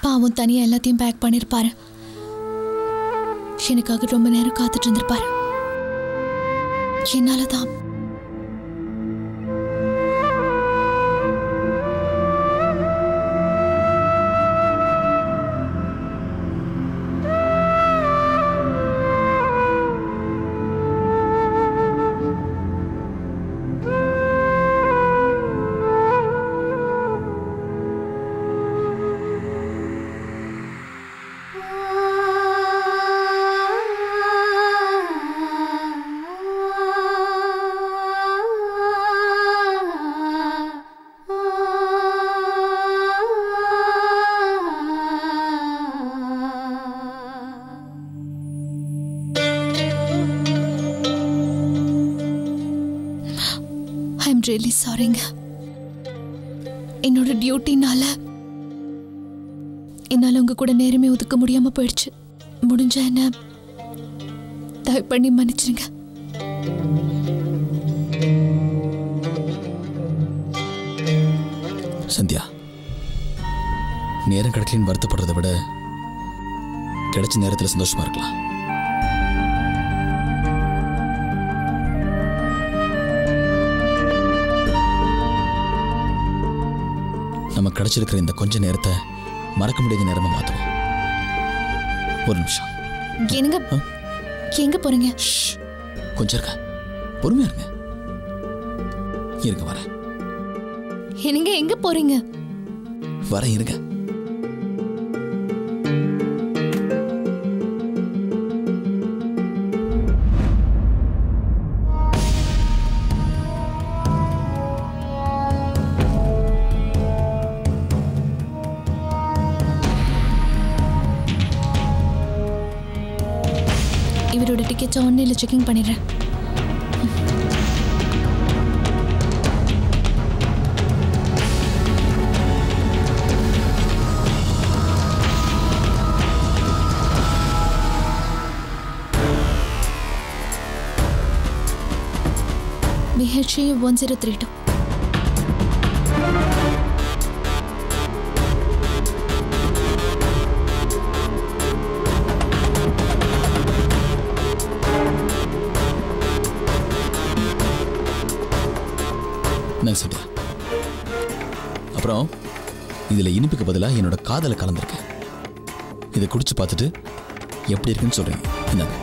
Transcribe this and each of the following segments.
பாவம் தனியா எல்லாத்தையும் பேக் பண்ணிருப்பாரு எனக்காக ரொம்ப நேரம் காத்துட்டு இருந்திருப்பாரு என்னாலதான் ஐ எம் ரியலி சாரிங்க என்னோட டியூட்டினால என்னால் உங்க கூட நேரமே ஒதுக்க முடியாம போயிடுச்சு முடிஞ்சா என்ன தயவு பண்ணி மன்னிச்சிருங்க சந்தியா நேரம் கிடைக்கலன்னு வருத்தப்படுறதை விட கிடைச்ச நேரத்தில் சந்தோஷமா இருக்கலாம் நம்ம கிடைச்சிருக்கிற இந்த கொஞ்ச நேரத்தை மறக்க முடியாத நேரமா மாற்றுவோம் ஒரு நிமிஷம் என்னங்க ஆ? எங்க போறீங்க ஷ், கொஞ்சம் இருக்க பொறுமையா இருங்க இருங்க வரேன் என்னங்க எங்க போறீங்க வரேன் இருங்க இவரோட டிக்கெட்ஸ் ஆன்லைன்ல செக்கிங் பண்ணிடுறேன் BHA 1032 என்னங்க சத்யா அப்புறம் இதில் இனிப்புக்கு பதிலாக என்னோட காதலை கலந்துருக்கேன் இதை குடிச்சு பார்த்துட்டு எப்படி இருக்குன்னு சொல்கிறீங்க என்னங்க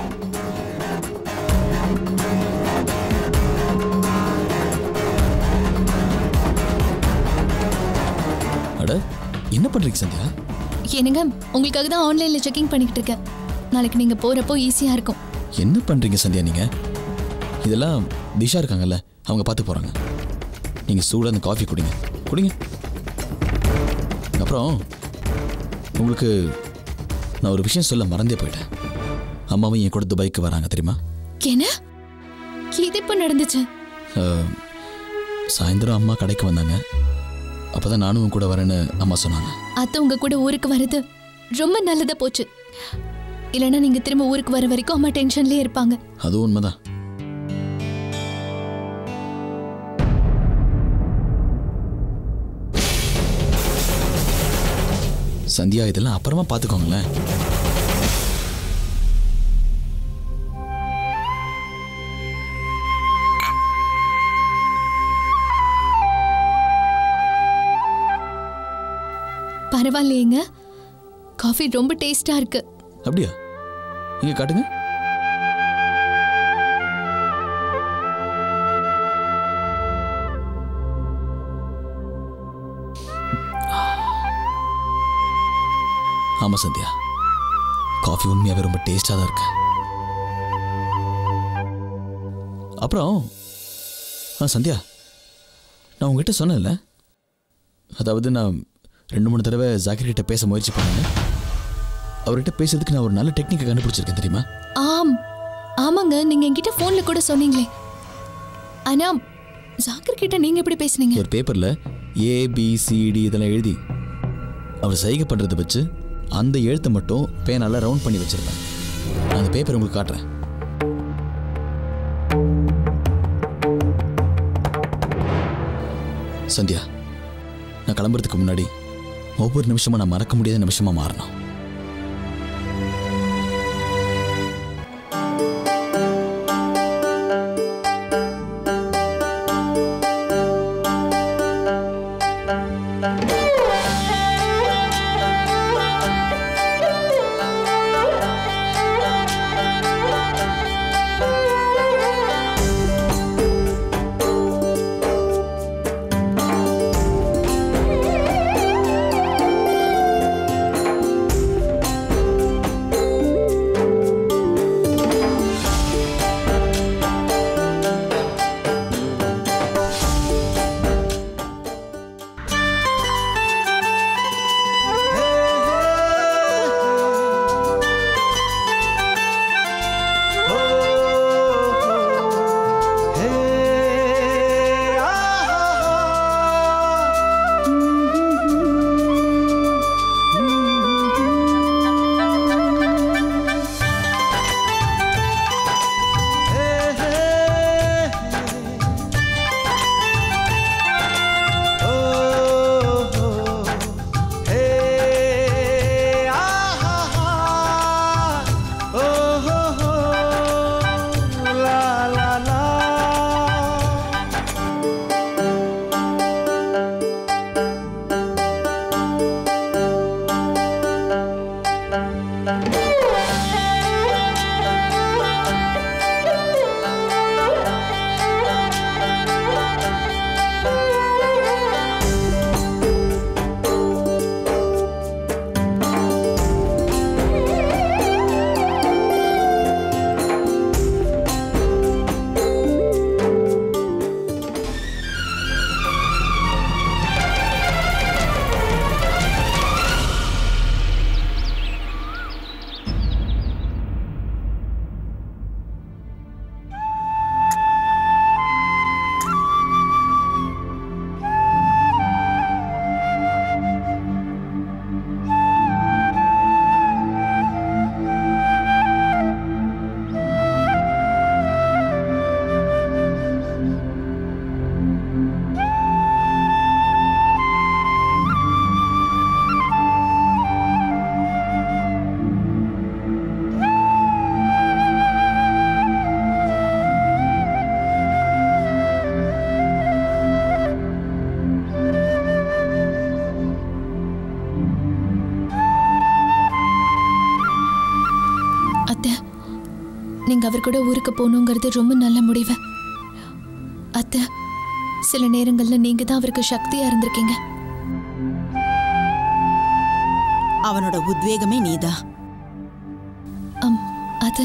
அட என்ன பண்ணுறீங்க சந்தியா என்னங்க உங்களுக்காக தான் ஆன்லைன்ல செக்கிங் பண்ணிக்கிட்டு இருக்கேன் நாளைக்கு நீங்க போறப்போ ஈஸியா இருக்கும் என்ன பண்ணுறீங்க சந்தியா நீங்கள் இதெல்லாம் திஷா இருக்காங்கல்ல அவங்க பார்த்து போகிறாங்க நீங்கள் சூடாக அந்த காஃபி குடிங்க குடிங்க அப்புறம் உங்களுக்கு நான் ஒரு விஷயம் சொல்ல மறந்தே போயிட்டேன் அம்மாவும் என் கூட துபாய்க்கு வராங்க தெரியுமா என்ன இது எப்போ நடந்துச்சு அஹ், சாயந்தரம் அம்மா கடைக்கு வந்தாங்க அப்போ தான் நானும் உன் கூட வரேன்னு அம்மா சொன்னாங்க அத்தை உங்க கூட ஊருக்கு வர்றது ரொம்ப நல்லதா போச்சு இல்லைன்னா நீங்க திரும்ப ஊருக்கு வர வரைக்கும் அம்மா டென்ஷன்லயே இருப்பாங்க அதுவும் உண்மைதான் சந்தியா இதெல்லாம் அப்புறமா பார்த்துக்கோங்களேன் பரவாயில்லையேங்க காஃபி ரொம்ப டேஸ்டா இருக்கு அப்படியா இங்கே காட்டுங்க ஆமா சந்தியா காஃபி உண்மையாவே ரொம்ப டேஸ்டாக தான் இருக்கு அப்புறம் ஆ சந்தியா நான் உங்ககிட்ட சொன்னேன்ல அதாவது நான் ரெண்டு மூணு தடவை ஜாக்கிர் கிட்ட பேச முயற்சி பண்ணேன் அவர்கிட்ட பேசுறதுக்கு நான் ஒரு நல்ல டெக்னிக்கை கண்டுபிடிச்சிருக்கேன் தெரியுமா ஆம் ஆமாங்க நீங்க என்கிட்ட போன்ல கூட சொன்னீங்களே ஆனா ஜாக்கிர் கிட்ட நீங்க எப்படி பேசுனீங்க ஒரு பேப்பரில் ஏபிசிடி இதெல்லாம் எழுதி அவர் சைகை பண்ணுறதை வச்சு அந்த எழுத்தை மட்டும் பேனால ரவுண்ட் பண்ணி வச்சிருப்பேன் நான் அந்த பேப்பர் உங்களுக்கு காட்டுறேன் சந்தியா நான் கிளம்புறதுக்கு முன்னாடி ஒவ்வொரு நிமிஷமும் நான் மறக்க முடியாத நிமிஷமா மாறணும் அத்தை நீங்க அவர் கூட ஊருக்கு போகணுங்கிறது ரொம்ப நல்ல முடிவு அத்தை சில நேரங்கள்ல நீங்க தான் அவருக்கு சக்தியா இருந்திருக்கீங்க அவனோட உத்வேகமே நீதான் அம், அது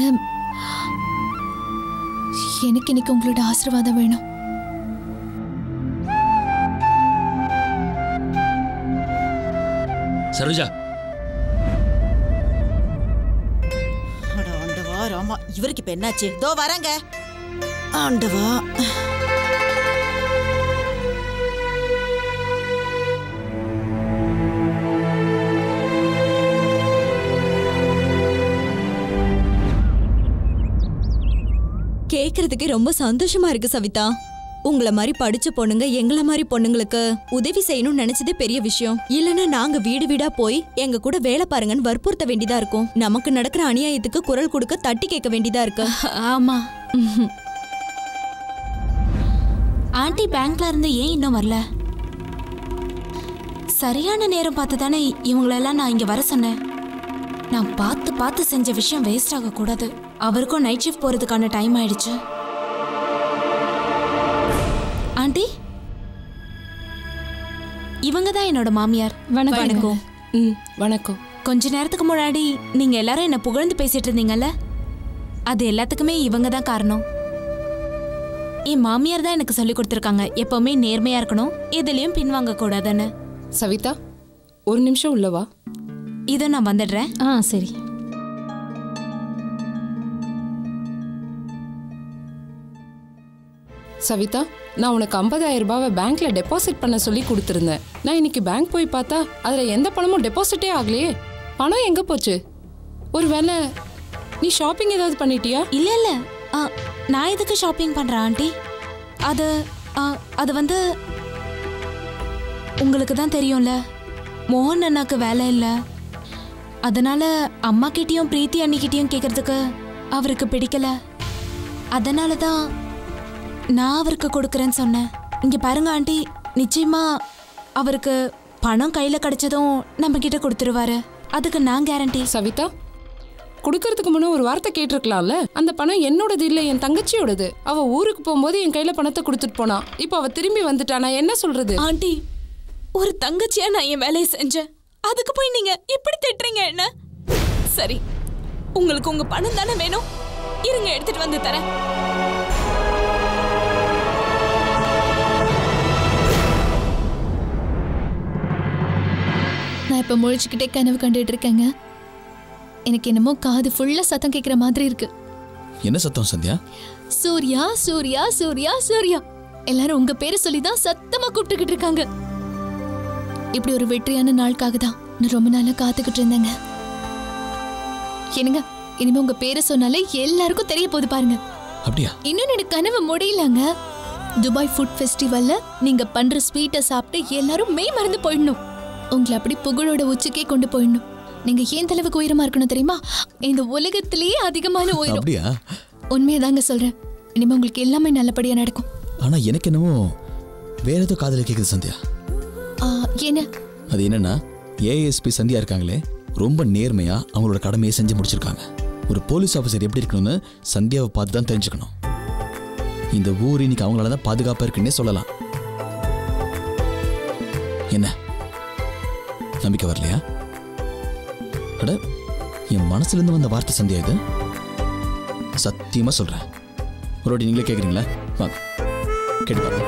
எனக்கு இன்னைக்கு உங்களோட ஆசீர்வாதம் வேணும் சரோஜா அட ஆண்டவா ராமா இவருக்கு இப்ப என்னாச்சு தோ வரேங்க ஆண்டவா கேக்குறதுக்கு ரொம்ப சந்தோஷமா இருக்கு சவிதா உங்கள மாதிரி படிச்ச பொண்ணுங்க எங்கள மாதிரி பொண்ணுங்களுக்கு உதவி செய்யணும்னு நினைச்சதே பெரிய விஷயம் இல்லனா நாங்க வீடு வீடா போய் எங்க கூட வேலை பாருங்கன்னு வற்புறுத்த வேண்டியதா இருக்கும் நமக்கு நடக்கிற அநியாயத்துக்கு குரல் கொடுக்க தட்டி கேட்க வேண்டியதா இருக்கு ஆமா ஆண்டி பேங்க்ல இருந்து ஏன் இன்னும் வரல சரியான நேரம் பார்த்து தானே இவங்களெல்லாம் நான் இங்க வர சொன்னேன் நான் பார்த்து பார்த்து செஞ்ச விஷயம் வேஸ்ட் ஆக கூடாது அவருக்கும் நைட் ஷிஃப்ட் போறதுக்கான டைம் ஆயிடுச்சு ஆண்டி இவங்க தான் என்னோட மாமியார் வணக்கம் ம் வணக்கம் கொஞ்ச நேரத்துக்கு முன்னாடி நீங்க எல்லாரும் என்ன புகழ்ந்து பேசிட்டு இருந்தீங்கல்ல அது எல்லாத்துக்குமே இவங்க தான் காரணம் என் மாமியார் தான் எனக்கு சொல்லி கொடுத்துருக்காங்க எப்பவுமே நேர்மையா இருக்கணும் எதுலயும் பின்வாங்க கூடாதுன்னு சவிதா ஒரு நிமிஷம் உள்ளவா இதோ நான் வந்துடுறேன் ஆ சரி சவிதா நான் உனக்கு 50000 ரூபாவை பேங்க்ல டெபாசிட் பண்ண சொல்லி கொடுத்துருந்தேன் நான் இன்னைக்கு பேங்க் போய் பார்த்தா அதுல எந்த பணமும் டெபாசிட்டே ஆகலையே பணம் எங்க போச்சு ஒருவேளை நீ ஷாப்பிங் ஏதாவது பண்ணிட்டியா இல்ல இல்ல ஆ, நான் எதுக்கு ஷாப்பிங் பண்றேன் ஆண்டி அது ஆ, அது வந்து உங்களுக்கு தான் தெரியும்ல மோகன் அண்ணாக்கு வேலை இல்லை அதனால அம்மா கிட்டயும் பிரீத்தி அண்ணிக்கிட்டயும் கேட்கறதுக்கு அவருக்கு பிடிக்கல அதனால தான் நான் அவருக்கு கொடுக்குறேன்னு சொன்னேன் இங்க பாருங்க ஆண்டி நிச்சயமா அவருக்கு பணம் கையில கிடைச்சதும் நம்ம கிட்ட கொடுத்துருவாரு அதுக்கு நான் கேரண்டி சவிதா கொடுக்கறதுக்கு முன்ன ஒரு வார்த்தை கேட்டிருக்கலாம்ல அந்த பணம் என்னோடது இல்ல என் தங்கச்சியோடது அவ ஊருக்கு போகும்போது என் கையில பணத்தை கொடுத்துட்டு போனா இப்போ அவ திரும்பி வந்துட்டா நான் என்ன சொல்றது ஆண்டி ஒரு தங்கச்சியா நான் என் வேலையை செஞ்சேன் அதுக்கு போய் நீங்க இப்படி திட்டுறீங்க என்ன சரி உங்களுக்கு உங்க பணம் தானே வேணும் இருங்க எடுத்துட்டு வந்து தரேன் நான் இப்போ முழிச்சுக்கிட்டே கனவு கண்டுட்டு இருக்கேங்க எனக்கு என்னமோ காது ஃபுல்லா சத்தம் கேட்குற மாதிரி இருக்கு என்ன சத்தம் சந்தியா சூர்யா சூர்யா சூர்யா சூர்யா எல்லாரும் உங்க பேரை சொல்லி தான் சத்தமா கூப்பிட்டுக்கிட்டு இருக்காங்க இப்படி ஒரு வெற்றியான நாளுக்காக தான் நான் ரொம்ப நாளா காத்துக்கிட்டு இருந்தேங்க என்னங்க இனிமே உங்க பேரை சொன்னாலே எல்லாருக்கும் தெரிய போகுது பாருங்க அப்படியா இன்னும் எனக்கு கனவு முடியலங்க துபாய் ஃபுட் ஃபெஸ்டிவல்ல நீங்க பண்ற ஸ்வீட்டை சாப்பிட்டு எல்லாரும் மெய் மறந்து போயிடணும் உங்களை அப்படி புகழோட உச்சிக்கே கொண்டு போயிடணும் நீங்க ஏன் அளவுக்கு உயரமா இருக்கணும் தெரியுமா இந்த உலகத்திலேயே அதிகமான உயரம் அப்படியா உண்மையை தாங்க சொல்றேன் இனிமே உங்களுக்கு எல்லாமே நல்லபடியா நடக்கும் ஆனா எனக்கு என்னமோ வேற ஏதோ காதல கேக்குது சந்தியா ஆ, என்ன அது என்னன்னா ஏஎஸ்பி சந்தியா இருக்காங்களே ரொம்ப நேர்மையா அவங்களோட கடமையை செஞ்சு முடிச்சிருக்காங்க ஒரு போலீஸ் ஆஃபீஸர் எப்படி இருக்கணும்னு சந்தியாவை பார்த்து தான் தெரிஞ்சுக்கணும் இந்த ஊர் இன்னைக்கு அவங்களால தான் பாதுகாப்பா இருக்குன்னே சொல்லலாம் என்ன நம்பிக்கை வரலையா அட என் மனசுல இருந்து வந்த வார்த்தை சந்தியா இது சத்தியமா சொல்றேன் ஒரு வாட்டி நீங்களே கேக்குறீங்களா வாங்க கேட்டு பாருங்க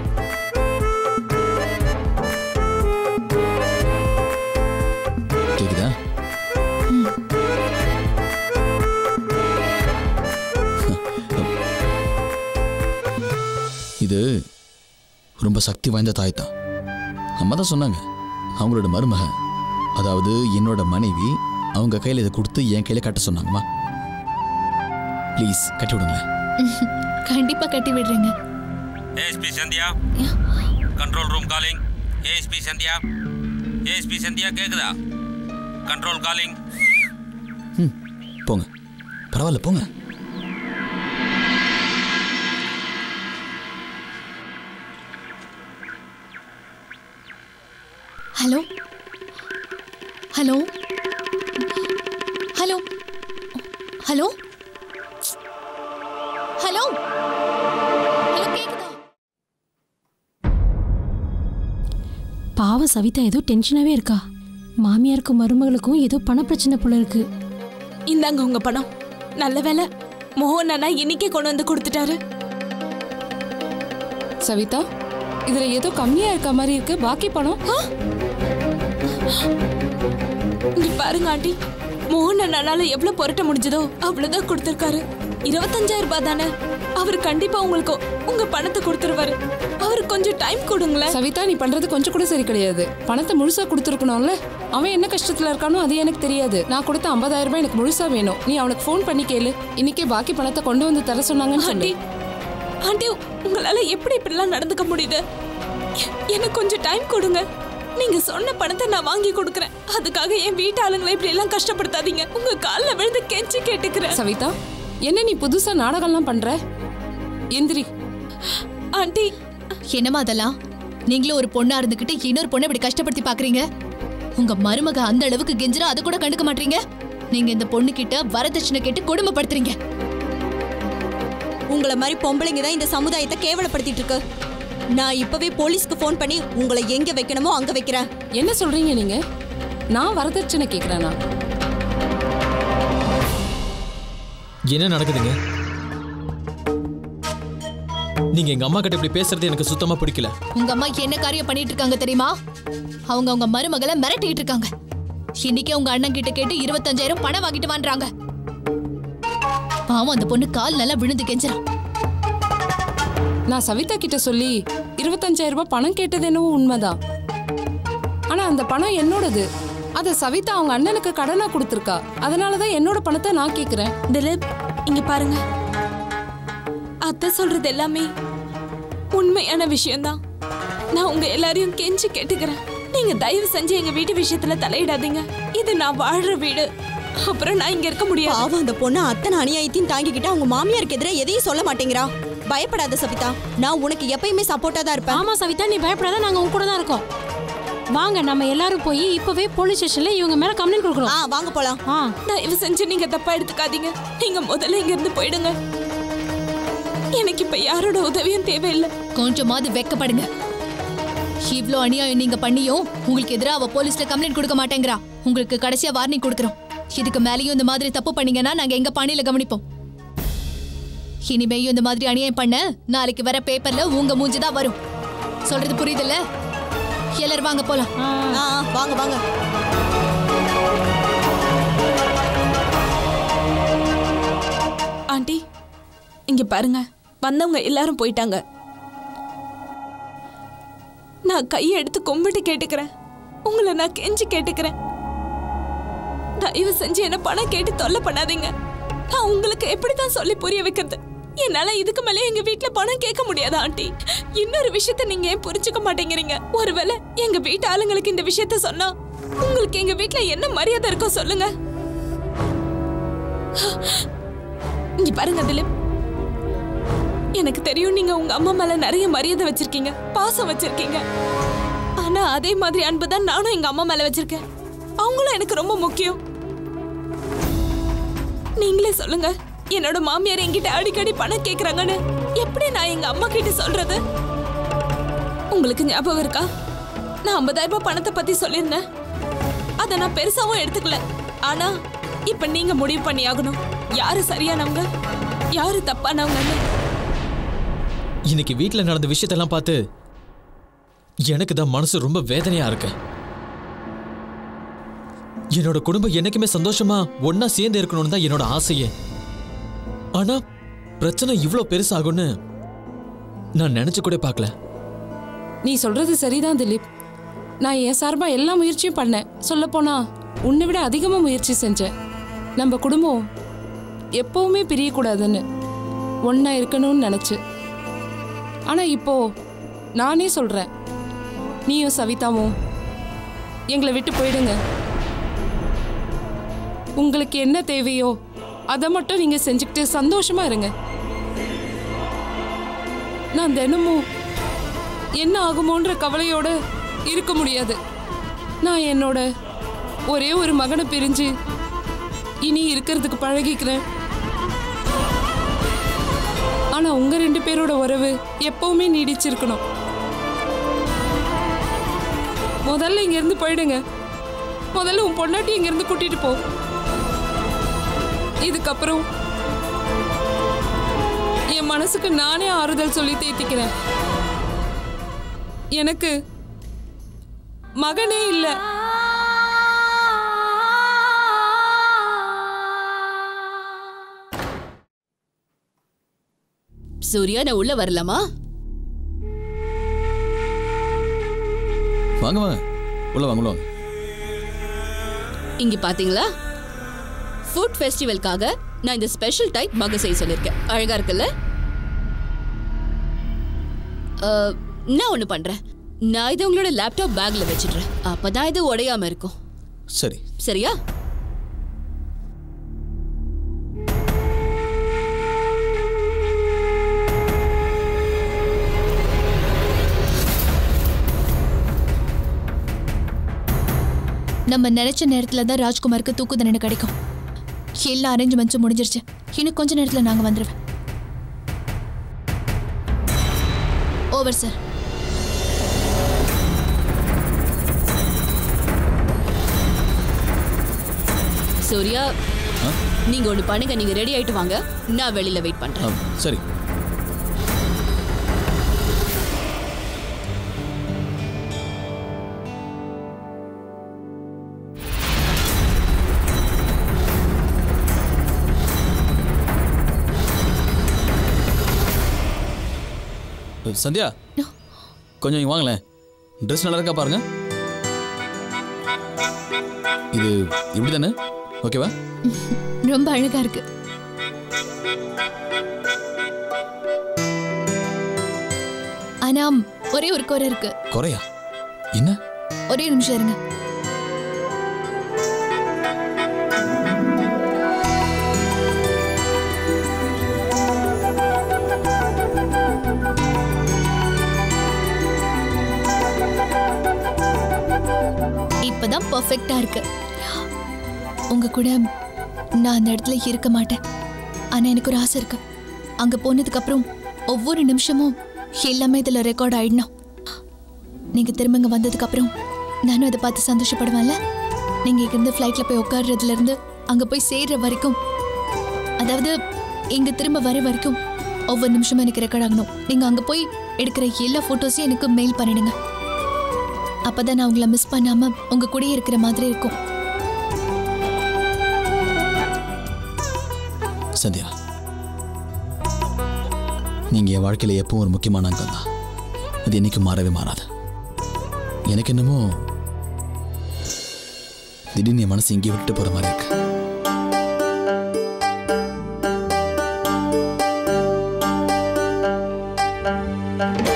கேக்குதா இது ரொம்ப சக்தி வாய்ந்த தாய் தான் அம்மா தான் சொன்னாங்க அவங்களோட மருமக அதாவது என்னோட மனைவி அவங்க கையில் இதை கொடுத்து என் கையில் கட்ட சொன்னாங்கம்மா ப்ளீஸ் கட்டி விடுங்களேன் கண்டிப்பா கட்டி விடுறேங்க ASP Sandhya control room calling ASP Sandhya ASP Sandhya கேக்குதா கண்ட்ரோல் காலிங் ம் போங்க பரவாயில்ல போங்க hello hello hello hello hello hello கேக்குதா பாவம் சவிதா ஏதோ டென்ஷனாவே இருக்கா மாமியாருக்கும் மருமகளுக்கும் ஏதோ பண பிரச்சனை போல இருக்கு இந்தாங்க உங்க பணம் நல்ல வேலை மோகன் அண்ணா இன்னைக்கே கொண்டு வந்து கொடுத்துட்டாரு சவிதா இதுல ஏதோ கம்மியா இருக்க மாதிரி இருக்கு பாக்கி பணம் இங்க பாருங்க ஆண்டி மோகன் அண்ணால எவ்வளவு புரட்ட முடிஞ்சதோ அவ்வளவுதான் கொடுத்திருக்காரு இருபத்தஞ்சாயிரம் ரூபாய் தானே அவர் கண்டிப்பா உங்களுக்கு உங்க பணத்தை கொடுத்துருவாரு அவருக்கு கொஞ்சம் டைம் கொடுங்களேன் சவிதா நீ பண்றது கொஞ்சம் கூட சரி கிடையாது பணத்தை முழுசா கொடுத்துருக்கணும்ல அவன் என்ன கஷ்டத்துல இருக்கானோ அது எனக்கு தெரியாது நான் கொடுத்த 50000 ரூபாய் எனக்கு முழுசா வேணும் நீ அவனுக்கு ஃபோன் பண்ணி கேளு இன்னைக்கே பாக்கி பணத்தை கொண்டு வந்து தர சொன்னாங்கன்னு சொல்லு ஆண்டி ஆண்டி உங்களால எப்படி இப்படிலாம் நடந்துக்க முடியுது எ- எனக்கு கொஞ்சம் டைம் கொடுங்க நீங்க சொன்ன பணத்தை நான் வாங்கி கொடுக்கறேன் அதுக்காக என் வீட்டு ஆளுங்களை இப்படி எல்லாம் கஷ்டப்படுத்தாதீங்க உங்க கால்ல விழுந்து கெஞ்சி கேட்டுக்கிறேன் சவிதா என்ன நீ புதுசா நாடகம்லாம் பண்ற எந்திரி ஆண்டி என்னமா அதெல்லாம் நீங்களும் ஒரு பொண்ணா இருந்துகிட்டு இன்னொரு பொண்ணை இப்படி கஷ்டப்படுத்தி பாக்குறீங்க உங்க மருமக அந்த அளவுக்கு கெஞ்சிரா அதை கூட கண்டுக்க மாட்டீங்க நீங்க இந்த பொண்ணு கிட்ட வரதட்சணை கேட்டு கொடுமைப்படுத்துறீங்க உங்களை மாதிரி பொம்பளைங்க தான் இந்த சமுதாயத்தை கேவலப்படுத்திட்டு இருக்கு நான் இப்பவே போலீஸ்க்கு ஃபோன் பண்ணி உங்களை எங்க வைக்கணுமோ அங்க வைக்கிறேன் என்ன சொல்றீங்க நீங்க நான் வரதட்சணை கேக்குறேனா என்ன நடக்குதுங்க நீங்க எங்க அம்மா கிட்ட இப்படி பேசுறது எனக்கு சுத்தமா பிடிக்கல உங்க அம்மா என்ன காரியம் பண்ணிட்டு இருக்காங்க தெரியுமா அவங்க அவங்க மருமகளை மிரட்டிட்டு இருக்காங்க இன்னைக்கே உங்க அண்ணன் கிட்ட கேட்டு இருபத்தஞ்சாயிரம் பணம் வாங்கிட்டு வான்றாங்க பாவம் அந்த பொண்ணு கால் நல்லா விழுந்து கெஞ்சிரா நான் சவிதா கிட்ட சொல்லி 25000 ரூபாய் பணம் கேட்டது என்னவோ உண்மைதான் ஆனா அந்த பணம் என்னோடது அதை சவிதா அவங்க அண்ணனுக்கு கடனா கொடுத்துருக்கா அதனாலதான் என்னோட பணத்தை நான் கேக்குறேன் திலீப் இங்க பாருங்க அத்தை சொல்றது எல்லாமே உண்மையான விஷயம்தான் நான் உங்க எல்லாரையும் கெஞ்சி கேட்டுக்கிறேன் நீங்க தயவு செஞ்சு எங்க வீட்டு விஷயத்துல தலையிடாதீங்க இது நான் வாழ்ற வீடு அப்புறம் நான் இங்க இருக்க முடியாது பாவம் அந்த பொண்ணு அத்தனை அநியாயத்தையும் தாங்கிக்கிட்டு அவங்க மாமியாருக்கு எதிராக எதையும் சொல்ல மாட்டேங்கிறா பயப்படாத சவிதா நான் உனக்கு எப்பயுமே சப்போர்ட்டா தான் இருப்பேன் ஆமா சவிதா நீ பயப்படாத நாங்க உங்க கூட தான் இருக்கோம் வாங்க நம்ம எல்லாரும் போய் இப்பவே போலீஸ் ஸ்டேஷன்ல இவங்க மேல கம்ப்ளைண்ட் கொடுக்குறோம் ஆ வாங்க போலாம் ஆ தயவு செஞ்சு நீங்க தப்பா எடுத்துக்காதீங்க நீங்க முதல்ல இங்க இருந்து போயிடுங்க எனக்கு இப்ப யாரோட உதவியும் தேவையில்லை கொஞ்சமாவது வெக்கப்படுங்க இவ்ளோ அநியாயம் நீங்க பண்ணியும் உங்களுக்கு எதிராக அவ போலீஸ்ல கம்ப்ளைண்ட் கொடுக்க மாட்டேங்கிறா உங்களுக்கு கடைசியா வார்னிங் கொடுக்குறோம் இதுக்கு மேலேயும் இந்த மாதிரி தப்பு பண்ணீங்கன்னா நாங்க எங்க பாணியில கவனிப்போம் இனிமேயும் இந்த மாதிரி அநியாயம் பண்ண நாளைக்கு வர பேப்பர்ல உங்க மூஞ்சி தான் வரும் சொல்றது புரியுதுல்ல எல்லாரும் வாங்க போலாம் ஆ ஆ, வாங்க வாங்க ஆண்டி இங்க பாருங்க வந்தவங்க எல்லாரும் போயிட்டாங்க நான் கையை எடுத்து கும்பிட்டு கேட்டுக்கிறேன் உங்களை நான் கெஞ்சி கேட்டுக்கிறேன் தயவு செஞ்சு என்ன பணம் கேட்டு தொல்லை பண்ணாதீங்க நான் உங்களுக்கு எப்படி தான் சொல்லி புரிய வைக்கிறது என்னால இதுக்கு மேலே எங்க வீட்ல பணம் கேட்க முடியாது ஆண்டி இன்னொரு விஷயத்த நீங்க ஏன் புரிஞ்சுக்க மாட்டேங்கிறீங்க ஒருவேளை எங்க வீட்டு ஆளுங்களுக்கு இந்த விஷயத்த சொன்னா உங்களுக்கு எங்க வீட்ல என்ன மரியாதை இருக்கும் சொல்லுங்க இங்க பாருங்க திலீப் எனக்கு தெரியும் நீங்க உங்க அம்மா மேல நிறைய மரியாதை வச்சிருக்கீங்க பாசம் வச்சிருக்கீங்க ஆனா அதே மாதிரி அன்பு தான் நானும் எங்க அம்மா மேல வச்சிருக்கேன் அவங்களும் எனக்கு ரொம்ப முக்கியம் நீங்களே சொல்லுங்க என்னோட மாமியார் என்கிட்ட அடிக்கடி பணம் கேக்குறாங்கன்னு எப்படி நான் எங்க அம்மா கிட்ட சொல்றது உங்களுக்கு ஞாபகம் இருக்கா நான் 50000 ரூபாய் பணத்தை பத்தி சொல்லியிருந்தேன் அதை நான் பெருசாவும் எடுத்துக்கல ஆனா இப்ப நீங்க முடிவு பண்ணி ஆகணும் யாரு சரியானவங்க யாரு தப்பானவங்கன்னு இன்னைக்கு வீட்டில் நடந்த விஷயத்தெல்லாம் பார்த்து எனக்கு தான் மனசு ரொம்ப வேதனையா இருக்கு என்னோட குடும்பம் என்னைக்குமே சந்தோஷமா ஒண்ணா சேர்ந்து இருக்கணும்னு தான் என்னோட ஆசையே ஆனா பிரச்சனை இவ்வளோ பெருசாகும்னு நான் நினைச்சு கூட பார்க்கல நீ சொல்றது சரிதான் திலீப் நான் என் சார்பா எல்லா முயற்சியும் பண்ணேன் சொல்லப்போனா உன்னை விட அதிகமா முயற்சி செஞ்சேன் நம்ம குடும்பம் எப்பவுமே பிரியக்கூடாதுன்னு ஒண்ணா இருக்கணும்னு நினைச்சு ஆனா இப்போ நானே சொல்றேன் நீயும் சவிதாவும் எங்களை விட்டு போயிடுங்க உங்களுக்கு என்ன தேவையோ அதை மட்டும் நீங்க செஞ்சுக்கிட்டு சந்தோஷமா இருங்க நான் தினமும் என்ன ஆகுமோன்ற கவலையோட இருக்க முடியாது நான் என்னோட ஒரே ஒரு மகனை பிரிஞ்சு இனி இருக்கிறதுக்கு பழகிக்கிறேன் ஆனா உங்க ரெண்டு பேரோட உறவு எப்பவுமே நீடிச்சிருக்கணும் முதல்ல இங்க இருந்து போயிடுங்க முதல்ல உன் பொண்டாட்டி இங்க இருந்து கூட்டிட்டு போ இதுக்கப்புறம் என் மனசுக்கு நானே ஆறுதல் சொல்லி தேத்திக்கிறேன் எனக்கு மகனே இல்ல சூர்யா நான் உள்ள வரலாமா வாங்க வாங்க உள்ள வாங்க உள்ள வாங்க இங்க பாத்தீங்களா ஃபுட் ஃபெஸ்டிவல்காக நான் இந்த ஸ்பெஷல் டைப் மக செய்ய சொல்லியிருக்கேன் அழகா இருக்குல்ல அஹ், நான் ஒண்ணு பண்றேன் நான் இதை உங்களோட லேப்டாப் பேக்ல வச்சிடுறேன் அப்பதான் இது உடையாம இருக்கும் சரி சரியா நம்ம நினைச்ச நேரத்துல தான் ராஜ்குமாருக்கு தூக்கு தண்டனை கிடைக்கும் எல்லா அரேஞ்ச்மெண்ட்ஸும் முடிஞ்சிருச்சு இன்னும் கொஞ்ச நேரத்துல நாங்க வந்துருவேன் ஓவர் சார் சூர்யா நீங்க ஒண்ணு பண்ணுங்க நீங்க ரெடி ஆயிட்டு வாங்க நான் வெளியில வெயிட் ஆ, பண்றேன் சரி சந்தியா கொஞ்சம் இங்க வாங்களேன் ட்ரெஸ் நல்லா இருக்கா பாருங்க இது இப்படி தானே ஓகேவா ரொம்ப அழகா இருக்கு ஆனா ஒரே ஒரு குறை இருக்கு குறையா என்ன ஒரே நிமிஷம் இருங்க இப்பதான் பர்ஃபெக்டா இருக்கு உங்க கூட நான் அந்த இடத்துல இருக்க மாட்டேன் ஆனா எனக்கு ஒரு ஆசை இருக்கு அங்க போனதுக்கு அப்புறம் ஒவ்வொரு நிமிஷமும் எல்லாமே இதுல ரெக்கார்ட் ஆயிடணும் நீங்க திரும்பங்க வந்ததுக்கு அப்புறம் நானும் அதை பார்த்து சந்தோஷப்படுவேன்ல நீங்க இங்கிருந்து ஃப்ளைட்ல போய் உட்கார்றதுல இருந்து அங்க போய் சேர்ற வரைக்கும் அதாவது இங்க திரும்ப வர வரைக்கும் ஒவ்வொரு நிமிஷமும் எனக்கு ரெக்கார்ட் ஆகணும் நீங்க அங்க போய் எடுக்கிற எல்லா போட்டோஸையும் எனக்கு மெயில் பண்ணிடுங்க அப்பதான் நான் உங்களை மிஸ் பண்ணாம உங்க கூடயே இருக்கிற மாதிரி இருக்கும் சந்தியா நீங்க என் வாழ்க்கையில எப்பவும் ஒரு முக்கியமான அங்கம் தான் அது என்னைக்கும் மாறவே மாறாது எனக்கு என்னமோ திடீர்னு என் மனசு இங்கே விட்டு போற மாதிரி இருக்கு ஆ